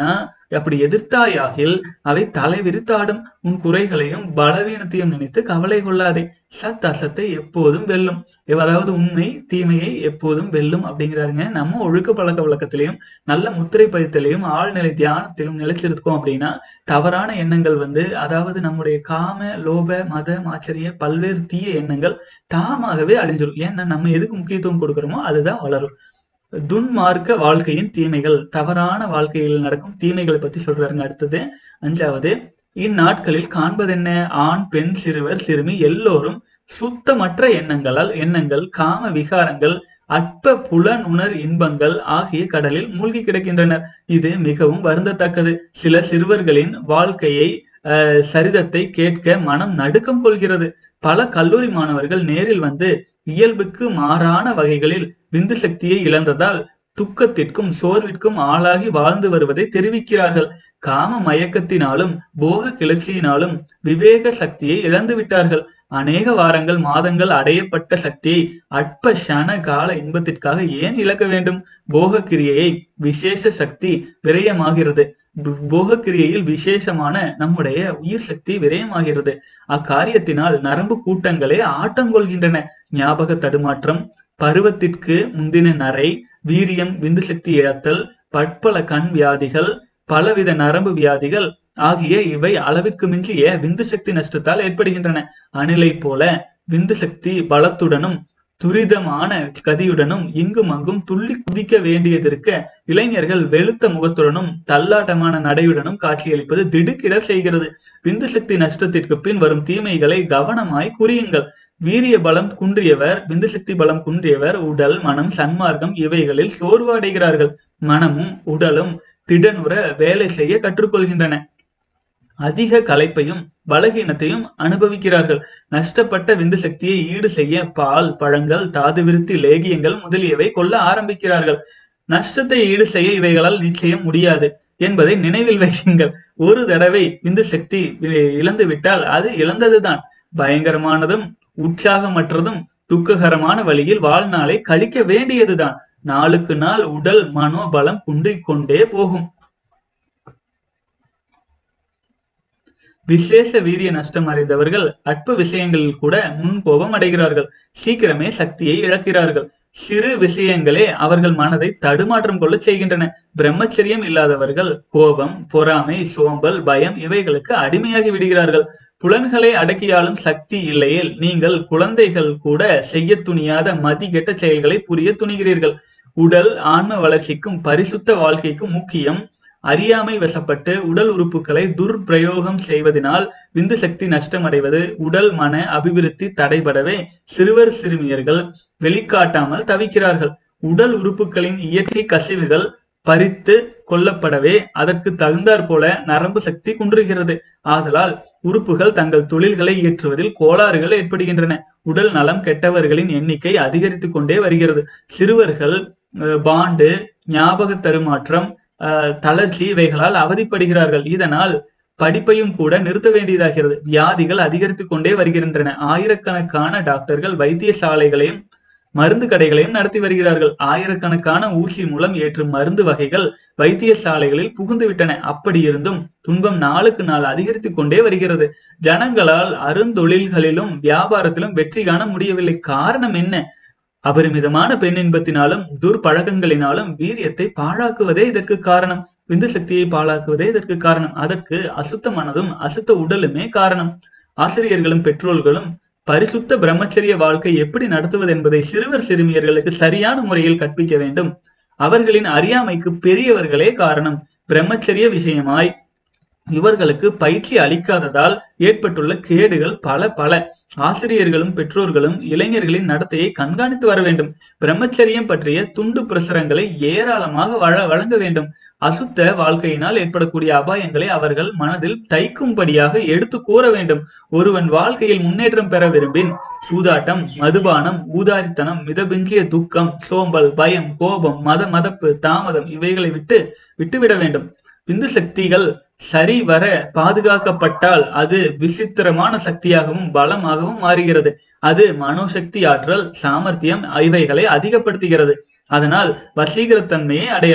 அப்படி எதிர்த்தாயாகில் அவை தலை விரித்தாடும் உன் குறைகளையும் பலவீனத்தையும் நினைத்து கவலை கொள்ளாதே சத் அசத்தை எப்போதும் வெல்லும் அதாவது உண்மை தீமையை எப்போதும் வெல்லும் அப்படிங்கிறாருங்க நம்ம ஒழுக்க பழக்க வழக்கத்திலையும் நல்ல முத்திரை பதித்திலையும் ஆழ்நிலை தியானத்திலும் நிலைச்சிருக்கோம் அப்படின்னா தவறான எண்ணங்கள் வந்து அதாவது நம்முடைய காம லோப மத மாச்சரிய பல்வேறு தீய எண்ணங்கள் தாமாகவே அழிஞ்சிரும் ஏன்னா நம்ம எதுக்கு முக்கியத்துவம் கொடுக்குறோமோ அதுதான் வளரும் துன்மார்க்க வாழ்க்கையின் தீமைகள் தவறான வாழ்க்கையில் நடக்கும் தீமைகளை பத்தி சொல்றாருங்க அடுத்தது அஞ்சாவது இந்நாட்களில் காண்பதென்ன ஆண் பெண் சிறுவர் சிறுமி எல்லோரும் சுத்தமற்ற எண்ணங்களால் எண்ணங்கள் காம விகாரங்கள் அற்ப புலனுணர் இன்பங்கள் ஆகிய கடலில் மூழ்கி கிடக்கின்றனர் இது மிகவும் வருந்தத்தக்கது சில சிறுவர்களின் வாழ்க்கையை அஹ், சரிதத்தை கேட்க மனம் நடுக்கம் கொள்கிறது பல கல்லூரி மாணவர்கள் நேரில் வந்து இயல்புக்கு மாறான வகைகளில் விந்து சக்தியை இழந்ததால் துக்கத்திற்கும் சோர்விற்கும் ஆளாகி வாழ்ந்து வருவதை தெரிவிக்கிறார்கள் காம மயக்கத்தினாலும் போக கிளர்ச்சியினாலும் விவேக சக்தியை இழந்து விட்டார்கள் அநேக வாரங்கள் மாதங்கள் அடையப்பட்ட சக்தியை அற்ப ஷண கால இன்பத்திற்காக ஏன் இழக்க வேண்டும் போக கிரியையை விசேஷ சக்தி விரயமாகிறது பு- போக கிரியையில் விசேஷமான நம்முடைய உயிர் சக்தி விரயமாகிறது அக்காரியத்தினால் நரம்பு கூட்டங்களே ஆட்டங்கொள்கின்றன ஞாபக தடுமாற்றம் பருவத்திற்கு முந்தின நரை வீரியம் விந்து சக்தி இழத்தல் பற்பல கண் வியாதிகள் பலவித நரம்பு வியாதிகள் ஆகிய இவை அளவிற்கு மிஞ்சிய விந்து சக்தி நஷ்டத்தால் ஏற்படுகின்றன அணிலை போல விந்து சக்தி பலத்துடனும் துரிதமான கதியுடனும் இங்கும் அங்கும் துள்ளி குதிக்க வேண்டியதிருக்க இளைஞர்கள் வெளுத்த முகத்துடனும் தள்ளாட்டமான நடையுடனும் காட்சியளிப்பது திடுக்கிட செய்கிறது விந்து சக்தி நஷ்டத்திற்கு பின் வரும் தீமைகளை கவனமாய் குறியுங்கள் வீரிய பலம் குன்றியவர் விந்து சக்தி பலம் குன்றியவர் உடல் மனம் சன்மார்க்கம் இவைகளில் சோர்வு அடைகிறார்கள் மனமும் உடலும் திடனுற வேலை செய்ய கற்றுக்கொள்கின்றன அதிக களைப்பையும் பலகீனத்தையும் அனுபவிக்கிறார்கள் நஷ்டப்பட்ட விந்து சக்தியை ஈடு செய்ய பால் பழங்கள் தாது விருத்தி லேகியங்கள் முதலியவை கொள்ள ஆரம்பிக்கிறார்கள் நஷ்டத்தை ஈடு செய்ய இவைகளால் நிச்சயம் முடியாது என்பதை நினைவில் வையுங்கள் ஒரு தடவை விந்து சக்தி இ- இழந்து விட்டால் அது இழந்ததுதான் பயங்கரமானதும் உற்சாகமற்றதும் துக்ககரமான வழியில் வாழ்நாளை கழிக்க வேண்டியதுதான் நாளுக்கு நாள் உடல் மனோபலம் குன்றிக் கொண்டே போகும் விசேஷ வீரிய நஷ்டம் அடைந்தவர்கள் அற்ப விஷயங்களில் கூட முன் கோபம் அடைகிறார்கள் சீக்கிரமே சக்தியை இழக்கிறார்கள் சிறு விஷயங்களே அவர்கள் மனதை தடுமாற்றம் கொள்ள செய்கின்றன பிரம்மச்சரியம் இல்லாதவர்கள் கோபம் பொறாமை சோம்பல் பயம் இவைகளுக்கு அடிமையாகி விடுகிறார்கள் புலன்களை அடக்கியாலும் சக்தி இல்லையேல் நீங்கள் குழந்தைகள் கூட செய்ய துணியாத மதிகெட்ட செயல்களை புரிய துணிகிறீர்கள் உடல் ஆன்ம வளர்ச்சிக்கும் பரிசுத்த வாழ்க்கைக்கும் முக்கியம் அறியாமை வசப்பட்டு உடல் உறுப்புகளை துர்பிரயோகம் செய்வதனால் விந்து சக்தி நஷ்டமடைவது உடல் மன அபிவிருத்தி தடைபடவே சிறுவர் சிறுமியர்கள் வெளிக்காட்டாமல் தவிக்கிறார்கள் உடல் உறுப்புகளின் இயற்கை கசிவுகள் பறித்து கொல்லப்படவே அதற்கு தகுந்தாற் போல நரம்பு சக்தி குன்றுகிறது ஆதலால் உறுப்புகள் தங்கள் தொழில்களை இயற்றுவதில் கோளாறுகள் ஏற்படுகின்றன உடல் நலம் கெட்டவர்களின் எண்ணிக்கை அதிகரித்துக் கொண்டே வருகிறது சிறுவர்கள் அஹ், பாண்டு ஞாபக தருமாற்றம் அஹ், தளர்ச்சி இவைகளால் அவதிப்படுகிறார்கள் இதனால் படிப்பையும் கூட நிறுத்த வேண்டியதாகிறது வியாதிகள் அதிகரித்துக் கொண்டே வருகின்றன ஆயிரக்கணக்கான டாக்டர்கள் வைத்தியசாலைகளையும் மருந்து கடைகளையும் நடத்தி வருகிறார்கள் ஆயிரக்கணக்கான ஊசி மூலம் ஏற்றும் மருந்து வகைகள் வைத்தியசாலைகளில் புகுந்து விட்டன அப்படி இருந்தும் துன்பம் நாளுக்கு நாள் அதிகரித்துக் கொண்டே வருகிறது ஜனங்களால் அருந்தொழில்களிலும் வியாபாரத்திலும் வெற்றி காண முடியவில்லை காரணம் என்ன அபரிமிதமான பெண்ணின்பத்தினாலும் துர்பழக்கங்களினாலும் வீரியத்தை பாழாக்குவதே இதற்கு காரணம் விந்து சக்தியை பாழாக்குவதே இதற்கு காரணம் அதற்கு அசுத்த மனதும் அசுத்த உடலுமே காரணம் ஆசிரியர்களும் பெற்றோர்களும் பரிசுத்த பிரம்மச்சரிய வாழ்க்கை எப்படி நடத்துவது என்பதை சிறுவர் சிறுமியர்களுக்கு சரியான முறையில் கற்பிக்க வேண்டும் அவர்களின் அறியாமைக்கு பெரியவர்களே காரணம் பிரம்மச்சரிய விஷயமாய் இவர்களுக்கு பயிற்சி அளிக்காததால் ஏற்பட்டுள்ள கேடுகள் பல பல ஆசிரியர்களும் பெற்றோர்களும் இளைஞர்களின் நடத்தையை கண்காணித்து வர வேண்டும் பிரம்மச்சரியம் பற்றிய துண்டு பிரசுரங்களை ஏராளமாக வழ வழங்க வேண்டும் அசுத்த வாழ்க்கையினால் ஏற்படக்கூடிய அபாயங்களை அவர்கள் மனதில் தைக்கும்படியாக எடுத்து கூற வேண்டும் ஒருவன் வாழ்க்கையில் முன்னேற்றம் பெற விரும்பின் சூதாட்டம் மதுபானம் ஊதாரித்தனம் மிதபிஞ்சிய துக்கம் சோம்பல் பயம் கோபம் மத மதப்பு தாமதம் இவைகளை விட்டு விட்டுவிட வேண்டும் விந்து சக்திகள் சரிவர பாதுகாக்கப்பட்டால் அது விசித்திரமான சக்தியாகவும் பலமாகவும் மாறுகிறது அது மனோசக்தி ஆற்றல் சாமர்த்தியம் இவைகளை அதிகப்படுத்துகிறது அதனால் வசீகரத்தன்மையை அடையலாம்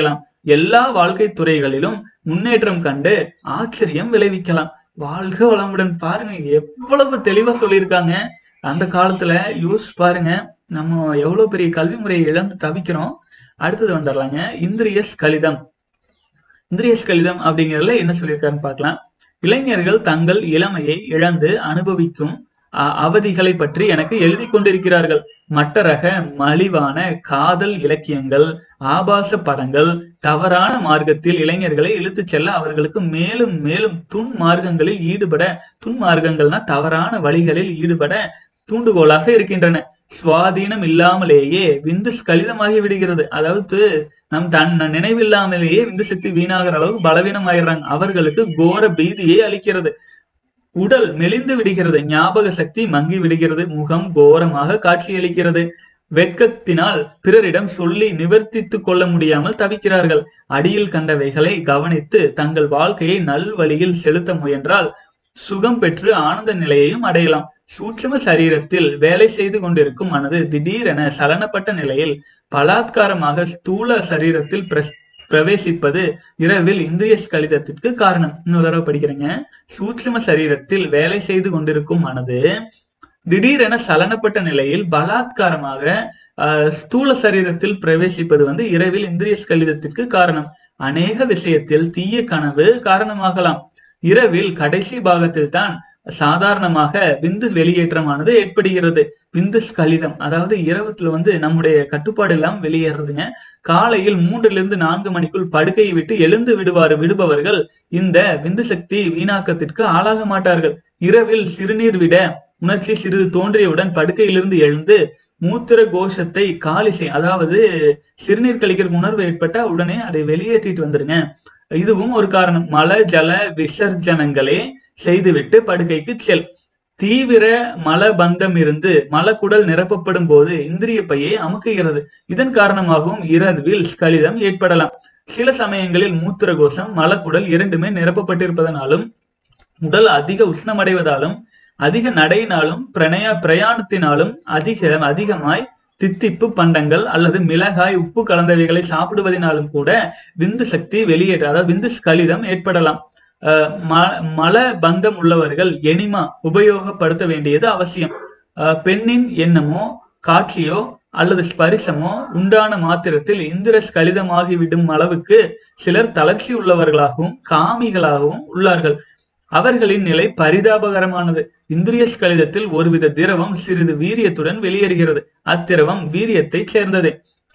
எல்லா வாழ்க்கை துறைகளிலும் முன்னேற்றம் கண்டு ஆச்சரியம் விளைவிக்கலாம் வாழ்க வளமுடன் பாருங்க எவ்வளவு தெளிவா சொல்லியிருக்காங்க அந்த காலத்துல யூஸ் பாருங்க நம்ம எவ்வளவு பெரிய கல்வி முறையை இழந்து தவிக்கிறோம் அடுத்தது வந்துடலாங்க இந்திரியஸ் கலிதம் இந்திரியஸ் கலிதம் அப்படிங்கறதுல என்ன சொல்லியிருக்காருன்னு பார்க்கலாம் இளைஞர்கள் தங்கள் இளமையை இழந்து அனுபவிக்கும் அ- அவதிகளை பற்றி எனக்கு எழுதி கொண்டிருக்கிறார்கள் மட்ட ரக மலிவான காதல் இலக்கியங்கள் ஆபாச படங்கள் தவறான மார்க்கத்தில் இளைஞர்களை இழுத்துச் செல்ல அவர்களுக்கு மேலும் மேலும் துன் மார்க்கங்களில் ஈடுபட துன் மார்க்கங்கள்னா தவறான வழிகளில் ஈடுபட தூண்டுகோலாக இருக்கின்றன சுவாதீனம் இல்லாமலேயே விந்து ஸ்கலிதமாகி விடுகிறது அதாவது நம் தன் நினைவில்லாமலேயே விந்து சக்தி வீணாகிற அளவுக்கு பலவீனம் ஆயிடுறாங்க அவர்களுக்கு கோர பீதியை அளிக்கிறது உடல் மெலிந்து விடுகிறது ஞாபக சக்தி மங்கி விடுகிறது முகம் கோரமாக காட்சியளிக்கிறது வெட்கத்தினால் பிறரிடம் சொல்லி நிவர்த்தித்துக் கொள்ள முடியாமல் தவிக்கிறார்கள் அடியில் கண்டவைகளை கவனித்து தங்கள் வாழ்க்கையை நல்வழியில் செலுத்த முயன்றால் சுகம் பெற்று ஆனந்த நிலையையும் அடையலாம் சூட்சும சரீரத்தில் வேலை செய்து கொண்டிருக்கும் மனது திடீரென சலனப்பட்ட நிலையில் பலாத்காரமாக ஸ்தூல சரீரத்தில் பிரஸ்- பிரவேசிப்பது இரவில் இந்திரிய ஸ்கலிதத்திற்கு காரணம் இன்னொரு தடவை படிக்கிறேங்க சூட்சும சரீரத்தில் வேலை செய்து கொண்டிருக்கும் மனது திடீரென சலனப்பட்ட நிலையில் பலாத்காரமாக ஆஹ், ஸ்தூல சரீரத்தில் பிரவேசிப்பது வந்து இரவில் இந்திரிய ஸ்கலிதத்திற்கு காரணம் அநேக விஷயத்தில் தீய கனவு காரணமாகலாம் இரவில் கடைசி பாகத்தில் தான் சாதாரணமாக விந்து வெளியேற்றமானது ஏற்படுகிறது விந்து ஸ்கலிதம் அதாவது இரவுல வந்து நம்முடைய கட்டுப்பாடு எல்லாம் வெளியேறதுங்க காலையில் மூன்றிலிருந்து நான்கு மணிக்குள் படுக்கையை விட்டு எழுந்து விடுவார் விடுபவர்கள் இந்த விந்து சக்தி வீணாக்கத்திற்கு ஆளாக மாட்டார்கள் இரவில் சிறுநீர் விட உணர்ச்சி சிறிது தோன்றியவுடன் படுக்கையிலிருந்து எழுந்து மூத்திர கோஷத்தை காலி செய் அதாவது சிறுநீர் கழிக்கிற உணர்வு ஏற்பட்டா உடனே அதை வெளியேற்றிட்டு வந்துருங்க இதுவும் ஒரு காரணம் மல ஜல விசர்ஜனங்களே செய்துவிட்டு படுக்கைக்கு செல் தீவிர மலபந்தம் இருந்து மலக்குடல் நிரப்பப்படும் போது இந்திரிய பையை அமுக்குகிறது இதன் காரணமாகவும் இரவில் ஸ்கலிதம் ஏற்படலாம் சில சமயங்களில் மூத்திர கோஷம் மலக்குடல் இரண்டுமே நிரப்பப்பட்டிருப்பதனாலும் உடல் அதிக உஷ்ணமடைவதாலும் அதிக நடையினாலும் பிரணய பிரயாணத்தினாலும் அதிக அதிகமாய் தித்திப்பு பண்டங்கள் அல்லது மிளகாய் உப்பு கலந்தவைகளை சாப்பிடுவதனாலும் கூட விந்து சக்தி வெளியேற்ற அதாவது விந்து ஸ்கலிதம் ஏற்படலாம் அஹ் ம- மல பந்தம் உள்ளவர்கள் எனிமா உபயோகப்படுத்த வேண்டியது அவசியம் அஹ் பெண்ணின் எண்ணமோ காட்சியோ அல்லது ஸ்பரிசமோ உண்டான மாத்திரத்தில் இந்திர ஸ்கலிதமாகிவிடும் அளவுக்கு சிலர் தளர்ச்சி உள்ளவர்களாகவும் காமிகளாகவும் உள்ளார்கள் அவர்களின் நிலை பரிதாபகரமானது இந்திரிய ஸ்கலிதத்தில் ஒருவித திரவம் சிறிது வீரியத்துடன் வெளியேறுகிறது அத்திரவம் வீரியத்தை சேர்ந்ததே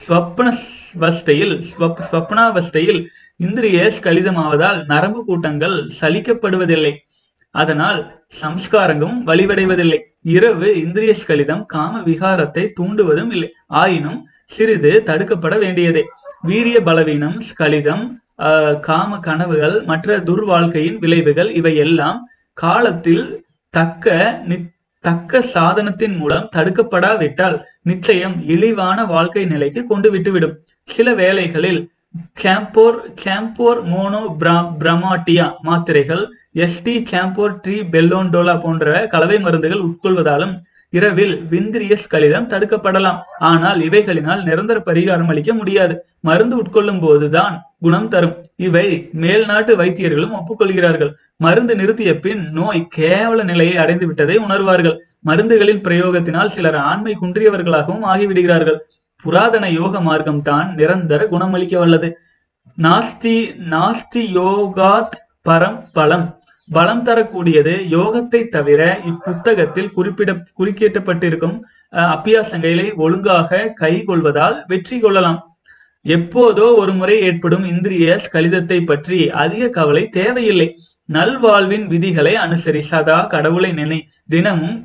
ஸ்வப்னவஸ்தையில் ஸ்வப்- ஸ்வப்னாவஸ்தையில் இந்திரிய ஸ்கலிதமாவதால் நரம்பு கூட்டங்கள் சலிக்கப்படுவதில்லை அதனால் சம்ஸ்காரங்களும் வலிவடைவதில்லை இரவு இந்திரிய ஸ்கலிதம் காம விகாரத்தை தூண்டுவதும் இல்லை ஆயினும் சிறிது தடுக்கப்பட வேண்டியதே வீரிய பலவீனம் ஸ்கலிதம் ஆஹ், காம கனவுகள் மற்ற துர்வாழ்க்கையின் விளைவுகள் இவை எல்லாம் காலத்தில் தக்க நி- தக்க சாதனத்தின் மூலம் தடுக்கப்படாவிட்டால் நிச்சயம் இழிவான வாழ்க்கை நிலைக்கு கொண்டு விட்டுவிடும் சில வேளைகளில் சாம்போர் சாம்போர் மோனோ பிரமாட்டியா மாத்திரைகள் எஸ்டி சாம்போர் ட்ரீ பெல்லோண்டோலா போன்ற கலவை மருந்துகள் உட்கொள்வதாலும் இரவில் விந்திரியஸ் கலிதம் தடுக்கப்படலாம் ஆனால் இவைகளினால் நிரந்தர பரிகாரம் அளிக்க முடியாது மருந்து உட்கொள்ளும் போதுதான் குணம் தரும் இவை மேல்நாட்டு வைத்தியர்களும் ஒப்புக்கொள்கிறார்கள் மருந்து நிறுத்திய பின் நோய் கேவல நிலையை அடைந்து விட்டதை உணர்வார்கள் மருந்துகளின் பிரயோகத்தினால் சிலர் ஆண்மை குன்றியவர்களாகவும் ஆகிவிடுகிறார்கள் புராதன யோக மார்க்கம் தான் நிரந்தர குணமளிக்க வல்லது நாஸ்தி நாஸ்தி யோகாத் பரம் பலம் பலம் தரக்கூடியது யோகத்தை தவிர இப்புத்தகத்தில் குறிப்பிட குறுக்கிடப்பட்டிருக்கும் அஹ், அபியாசங்களை ஒழுங்காக கைகொள்வதால் வெற்றி கொள்ளலாம் எப்போதோ ஒரு முறை ஏற்படும் இந்திரிய கலிதத்தை பற்றி அதிக கவலை தேவையில்லை நல்வாழ்வின் விதிகளை அனுசரி சதா கடவுளை நினை தினமும்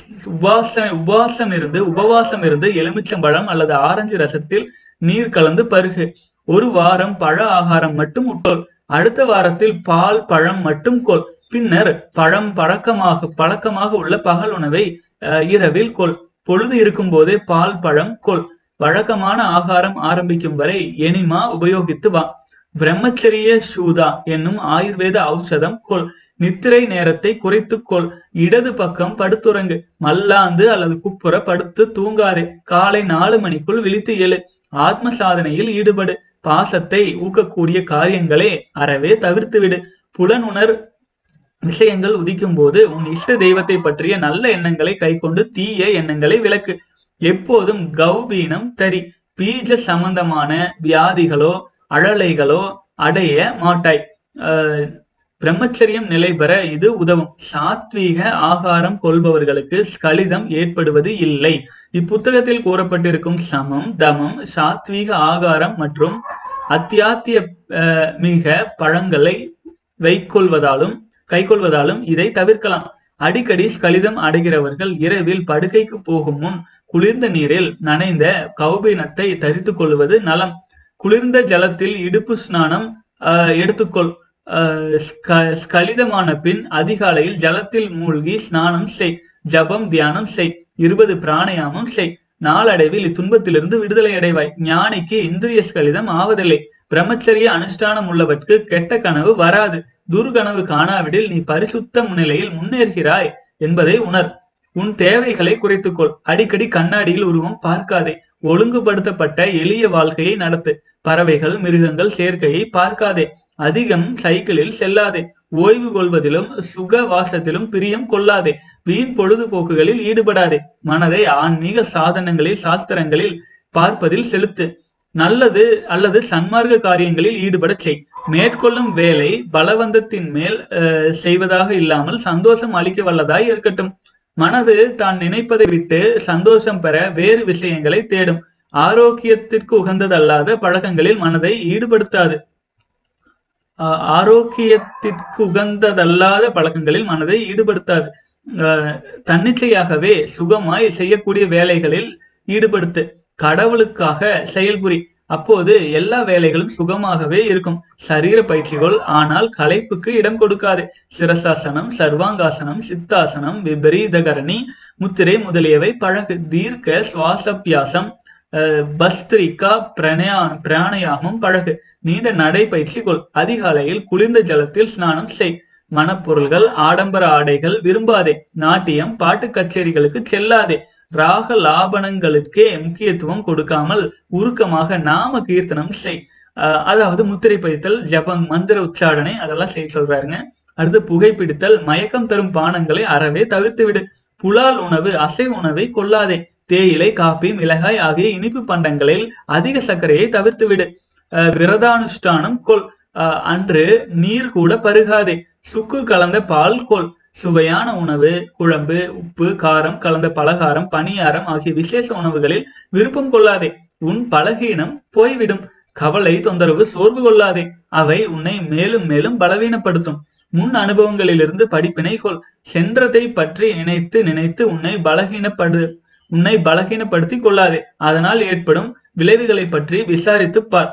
உபாச உபாசம் இருந்து உபவாசம் இருந்து எலுமிச்சம்பழம் அல்லது ஆரஞ்சு ரசத்தில் நீர் கலந்து பருகு ஒரு வாரம் பழ ஆகாரம் மட்டும் உட்கொள் அடுத்த வாரத்தில் பால் பழம் மட்டும் கொள் பின்னர் பழம் பழக்கமாக பழக்கமாக உள்ள பகல் உணவை அஹ், இரவில் கொள் பொழுது இருக்கும் போதே பால் பழம் கொள் வழக்கமான ஆகாரம் ஆரம்பிக்கும் வரை எனிமா உபயோகித்து வா பிரம்மச்சரிய சூதா என்னும் ஆயுர்வேத ஔஷதம் கொள் நித்திரை நேரத்தை குறைத்துக் கொள் இடது பக்கம் படுத்துறங்கு மல்லாந்து அல்லது குப்புற படுத்து தூங்காதே காலை நாலு மணிக்குள் விழித்து எழு ஆத்ம சாதனையில் ஈடுபடு பாசத்தை ஊக்கக்கூடிய காரியங்களை அறவே தவிர்த்துவிடு புலனுணர் விஷயங்கள் உதிக்கும் போது உன் இஷ்ட தெய்வத்தை பற்றிய நல்ல எண்ணங்களை கைக்கொண்டு தீய எண்ணங்களை விலக்கு எப்போதும் கௌபீனம் தரி பீஜ சம்பந்தமான வியாதிகளோ அழலைகளோ அடைய மாட்டாய் அஹ் பிரம்மச்சரியம் நிலை பெற இது உதவும் சாத்வீக ஆகாரம் கொள்பவர்களுக்கு ஸ்கலிதம் ஏற்படுவது இல்லை இப்புத்தகத்தில் கூறப்பட்டிருக்கும் சமம் தமம் சாத்வீக ஆகாரம் மற்றும் அத்தியாத்திய அஹ், மிக பழங்களை வைக்கொள்வதாலும் கைக்கொள்வதாலும் இதை தவிர்க்கலாம் அடிக்கடி ஸ்கலிதம் அடைகிறவர்கள் இரவில் படுக்கைக்கு போகும் முன் குளிர்ந்த நீரில் நனைந்த கௌபீனத்தை தரித்துக் கொள்வது நலம் குளிர்ந்த ஜலத்தில் இடுப்பு ஸ்நானம் ஆஹ், எடுத்துக்கொள் ஆஹ், ஸ்க- ஸ்கலிதமான பின் அதிகாலையில் ஜலத்தில் மூழ்கி ஸ்நானம் செய் ஜபம் தியானம் செய் இருபது பிராணயாமம் செய் நாளடைவில் இத்துன்பத்திலிருந்து விடுதலை அடைவாய் ஞானிக்கு இந்திரிய ஸ்கலிதம் ஆவதில்லை பிரம்மச்சரிய அனுஷ்டானம் உள்ளவர்க்கு கெட்ட கனவு வராது துர்கனவு காணாவிடில் நீ பரிசுத்த நிலையில் முன்னேறுகிறாய் என்பதை உணர் உன் தேவைகளை குறைத்துக்கொள் அடிக்கடி கண்ணாடியில் உருவம் பார்க்காதே ஒழுங்குபடுத்தப்பட்ட எளிய வாழ்க்கையை நடத்து பறவைகள் மிருகங்கள் சேர்க்கையை பார்க்காதே அதிகம் சைக்கிளில் செல்லாதே ஓய்வு கொள்வதிலும் சுக வாசத்திலும் பிரியம் கொள்ளாதே வீண் பொழுதுபோக்குகளில் ஈடுபடாதே மனதை ஆன்மீக சாதனங்களில் சாஸ்திரங்களில் பார்ப்பதில் செலுத்து நல்லது அல்லது சன்மார்க்க காரியங்களில் ஈடுபடச் செய் மேற்கொள்ளும் வேலை பலவந்தத்தின் மேல் அஹ், செய்வதாக இல்லாமல் சந்தோஷம் அளிக்க வல்லதாய் இருக்கட்டும் மனது தான் நினைப்பதை விட்டு சந்தோஷம் பெற வேறு விஷயங்களை தேடும் ஆரோக்கியத்திற்கு உகந்ததல்லாத பழக்கங்களில் மனதை ஈடுபடுத்தாது ஆஹ் ஆரோக்கியத்திற்கு உகந்ததல்லாத பழக்கங்களில் மனதை ஈடுபடுத்தாது ஆஹ் தன்னிச்சையாகவே சுகமாய் செய்யக்கூடிய வேலைகளில் ஈடுபடுத்து கடவுளுக்காக செயல்புரி அப்போது எல்லா வேலைகளும் சுகமாகவே இருக்கும் சரீர பயிற்சிகள் ஆனால் களைப்புக்கு இடம் கொடுக்காது சிரசாசனம் சர்வாங்காசனம் சித்தாசனம் விபரீதகரணி முத்திரை முதலியவை பழகு தீர்க்க சுவாசப்பியாசம் அஹ், பஸ்திரிகா பிரணயா பிராணயாமம் பழகு நீண்ட நடைபயிற்சி கொள் அதிகாலையில் குளிர்ந்த ஜலத்தில் ஸ்நானம் செய் மணப்பொருள்கள் ஆடம்பர ஆடைகள் விரும்பாதே நாட்டியம் பாட்டு கச்சேரிகளுக்கு செல்லாதே ராக லாபனங்களுக்கே முக்கியத்துவம் கொடுக்காமல் உருக்கமாக நாம கீர்த்தனம் செய் அஹ், அதாவது முத்திரை பதித்தல் ஜபம் மந்திர உச்சாரணை அதெல்லாம் செய்ய சொல்றாருங்க அடுத்து புகைப்பிடித்தல் மயக்கம் தரும் பானங்களை அறவே தவிர்த்து விடு புலால் உணவு அசைவ உணவை கொள்ளாதே தேயிலை காபி மிளகாய் ஆகிய இனிப்பு பண்டங்களில் அதிக சர்க்கரையை தவிர்த்து விடு அஹ், விரதானுஷ்டானம் கொள் அஹ், அன்று நீர் கூட பருகாதே சுக்கு கலந்த பால் கொள் சுவையான உணவு குழம்பு உப்பு காரம் கலந்த பலகாரம் பணியாரம் ஆகிய விசேஷ உணவுகளில் விருப்பம் கொள்ளாதே உன் பலகீனம் போய்விடும் கவலை தொந்தரவு சோர்வு கொள்ளாதே அவை உன்னை மேலும் மேலும் பலவீனப்படுத்தும் முன் அனுபவங்களிலிருந்து படிப்பினை கொள் சென்றதை பற்றி நினைத்து நினைத்து உன்னை பலகீனப்படு உன்னை பலகீனப்படுத்தி கொள்ளாதே அதனால் ஏற்படும் விளைவுகளை பற்றி விசாரித்து பார்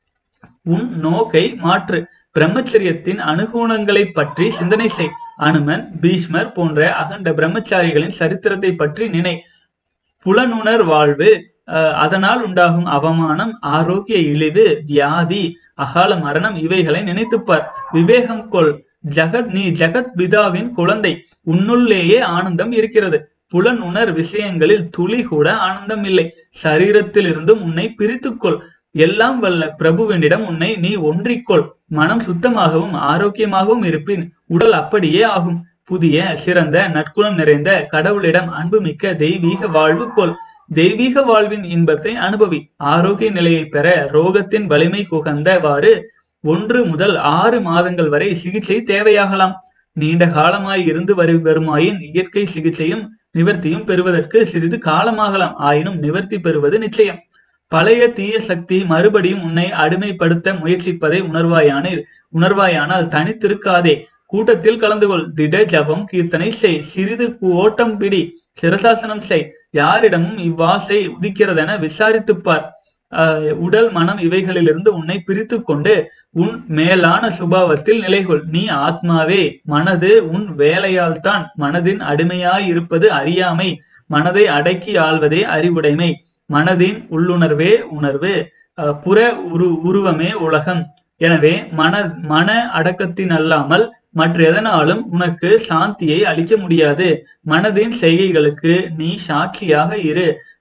உன் நோக்கை மாற்று பிரம்மச்சரியத்தின் அனுகூலங்களை பற்றி சிந்தனை செய் அனுமன் பீஷ்மர் போன்ற அகண்ட பிரம்மச்சாரிகளின் சரித்திரத்தை பற்றி நினை புலனுணர் வாழ்வு அஹ், அதனால் உண்டாகும் அவமானம் ஆரோக்கிய இழிவு வியாதி அகால மரணம் இவைகளை நினைத்துப்பார் விவேகம் கொள் ஜகத் நீ ஜகத் பிதாவின் குழந்தை உன்னுள்ளேயே ஆனந்தம் இருக்கிறது புலனுணர் விஷயங்களில் துளி கூட ஆனந்தம் இல்லை சரீரத்தில் இருந்தும் உன்னை பிரித்துக்கொள் எல்லாம் வல்ல பிரபுவினிடம் உன்னை நீ ஒன்றிக்கொள் மனம் சுத்தமாகவும் ஆரோக்கியமாகவும் இருப்பின் உடல் அப்படியே ஆகும் புதிய சிறந்த நற்குணம் நிறைந்த கடவுளிடம் அன்புமிக்க தெய்வீக வாழ்வு கொள் தெய்வீக வாழ்வின் இன்பத்தை அனுபவி ஆரோக்கிய நிலையை பெற ரோகத்தின் வலிமை குகந்தவாறு ஒன்று முதல் ஆறு மாதங்கள் வரை சிகிச்சை தேவையாகலாம் நீண்ட காலமாய் இருந்து வரு வருமாயின் இயற்கை சிகிச்சையும் நிவர்த்தியும் பெறுவதற்கு சிறிது காலமாகலாம் ஆயினும் நிவர்த்தி பெறுவது நிச்சயம் பழைய தீய சக்தி மறுபடியும் உன்னை அடிமைப்படுத்த முயற்சிப்பதை உணர்வாயானில் உணர்வாயானால் தனித்திருக்காதே கூட்டத்தில் கலந்து கொள் திட ஜபம் கீர்த்தனை செய் சிறிது ஓட்டம் பிடி சிரசாசனம் செய் யாரிடமும் இவ்வாசை உதிக்கிறதென விசாரித்துப் பார் ஆஹ் உடல் மனம் இவைகளிலிருந்து உன்னை பிரித்து கொண்டு உன் மேலான சுபாவத்தில் நிலைகொள் நீ ஆத்மாவே மனது உன் வேலையால் தான் மனதின் அடிமையாயிருப்பது அறியாமை மனதை அடக்கி ஆள்வதே அறிவுடைமை மனதின் உள்ளுணர்வே உணர்வு அஹ் புற உரு உருவமே உலகம் எனவே மன மன அடக்கத்தின் அல்லாமல் மற்ற எதனாலும் உனக்கு சாந்தியை அளிக்க முடியாது மனதின் செய்கைகளுக்கு நீ சாட்சியாக இரு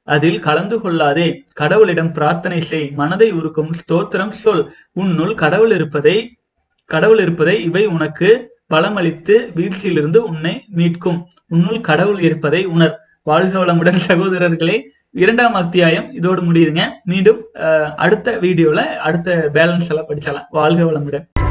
அதில் கலந்து கொள்ளாதே கடவுளிடம் பிரார்த்தனை செய் மனதை உருக்கும் ஸ்தோத்திரம் சொல் உன்னுள் கடவுள் இருப்பதை கடவுள் இருப்பதை இவை உனக்கு பலமளித்து வீழ்ச்சியிலிருந்து உன்னை மீட்கும் உன்னுள் கடவுள் இருப்பதை உணர் வாழ்க வளமுடன் சகோதரர்களே இரண்டாம் அத்தியாயம் இதோடு முடியுதுங்க மீண்டும் அஹ், அடுத்த வீடியோல அடுத்த பேலன்ஸ் எல்லாம் படிச்சலாம் வாழ்க வளமுடன்